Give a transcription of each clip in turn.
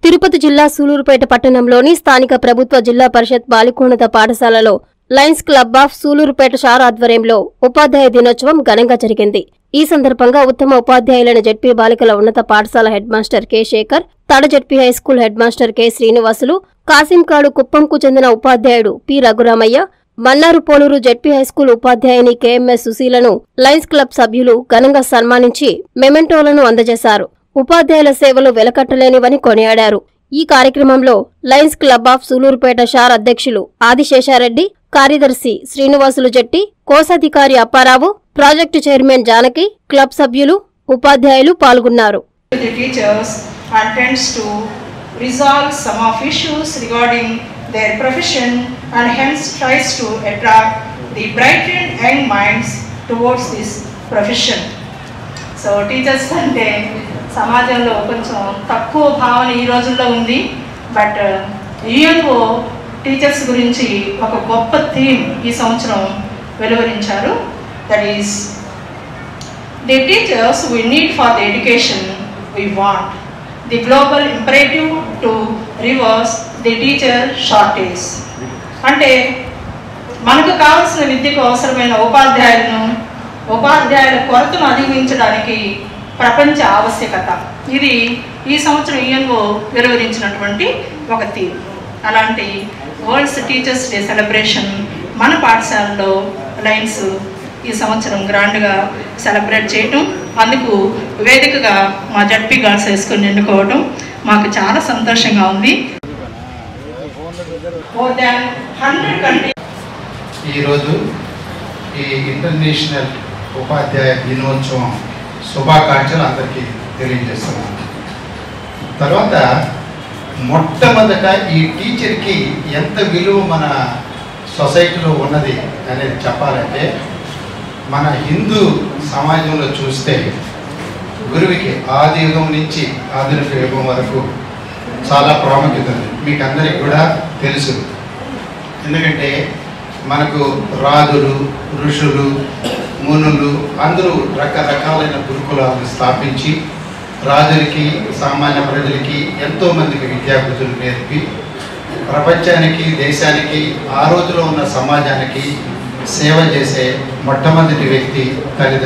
తిరుపతి జిల్లా సూలూరుపేట పట్టణంలోని స్థానిక ప్రభుత్వ జిల్లా పరిషత్ బాలికోన్నత పాఠశాలలో lions club of Sullurpeta SHAR ఆధ్వర్యంలో ఉపాధ్యాయ దినోత్సవం ఘనంగా జరిగింది ఈ సందర్భంగా ఉత్తమ ఉపాధ్యాయులైన జడ్పీ బాలికల ఉన్నత పాఠశాల head master K Sekhar Tada ZP high school head master K Srinivasulu Kasimkadu కుప్పంకు చెందిన ఉపాధ్యాయుడు P Raghuramaiah Mannaru Poluru ZP high school ఉపాధ్యాయుని కెఎంఎస్ సుశీలను లయన్స్ క్లబ్ సభ్యులు ఘనంగా సన్మానించి మెమెంటోలను అందజేశారు ఉపాధ్యాయుల సేవలు వెలకట్టలేనివని కొనియాడారు ఈ కార్యక్రమంలో lions club of Sullurpeta SHAR అధ్యక్షులు ఆదిశేషారెడ్డి కార్యదర్శి శ్రీనివాసులు జట్టి కోశాధికారి Apparao project chairman Janaki club సభ్యులు ఉపాధ్యాయులు పాల్గొన్నారు the teachers and tends to resolve some of issues regarding their profession and hence tries to attract the brightened young minds towards this profession. So teachers అంటే సమాజంలో కొంచెం తక్కువ భావన ఈ రోజుల్లో ఉంది బట్ యుఎన్ఓ టీచర్స్ గురించి ఒక గొప్ప థీమ్ ఈ సంవత్సరం వెలువరించారు that is The teachers we need for the education we want. The global imperative to reverse the teacher shortage. అంటే మనకు కావాల్సిన విద్యకు అవసరమైన ఉపాధ్యాయులను ఉపాధ్యాయుల కొరతను అధిగమించడానికి ప్రపంచ ఆవశ్యకత ఇది ఈ సంవత్సరం ఈఎన్ఓ వెలువరించినటువంటి ఒక థీమ్ అలాంటి వరల్డ్స్ టీచర్స్ డే సెలబ్రేషన్ మన పాఠశాలలో లైన్స్ ఈ సంవత్సరం గ్రాండ్గా సెలబ్రేట్ చేయటం అందుకు వేదికగా మా జడ్పీ గర్ల్స్ వేసుకొని ఎన్నుకోవడం మాకు చాలా సంతోషంగా ఉంది మోర్ దాన్ హండ్రెడ్ కంట్రీ ఈరోజు ఈ ఇంటర్నేషనల్ ఉపాధ్యాయ దినోత్సవం శుభాకాంక్షలు అందరికీ తెలియజేస్తున్నాను తర్వాత మొట్టమొదట ఈ టీచర్కి ఎంత విలువ మన సొసైటీలో ఉన్నది అనేది చెప్పాలంటే మన హిందూ సమాజంలో చూస్తే గురువుకి ఆది యుగం నుంచి ఆధునిక యుగం వరకు చాలా ప్రాముఖ్యత ఉంది మీకు అందరికి కూడా తెలుసు ఎందుకంటే మనకు రాజులు ఋషులు మునులు అందరూ రకరకాలైన గురుకులాలను స్థాపించి రాజులకి సామాన్య ప్రజలకి ఎంతో మందికి విద్యాబుద్ధులు నేర్పి ప్రపంచానికి దేశానికి ఆ రోజులో ఉన్న సమాజానికి సేవ చేసే మొట్టమొదటి వ్యక్తి తల్లిదండ్రులు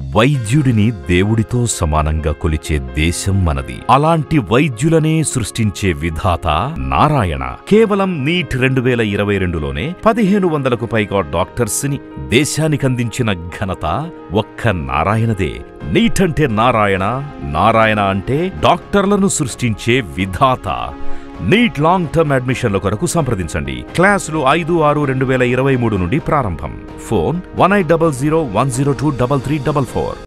వైద్యుడిని దేవుడితో సమానంగా కొలిచే దేశం మనది అలాంటి వైద్యులనే సృష్టించే విధాత నారాయణ కేవలం నీట్ రెండు వేల ఇరవై రెండులోనే పదిహేను వందలకు పైగా డాక్టర్స్ ని దేశానికందించిన ఘనత ఒక్క నారాయణదే నీట్ అంటే నారాయణ నారాయణ అంటే డాక్టర్లను సృష్టించే విధాత నీట్ లాంగ్ టర్మ్ అడ్మిషన్ల కొరకు సంప్రదించండి క్లాసులు ఐదు ఆరు రెండు వేల ఇరవై మూడు నుండి ప్రారంభం phone one eight double zero one zero two double three double four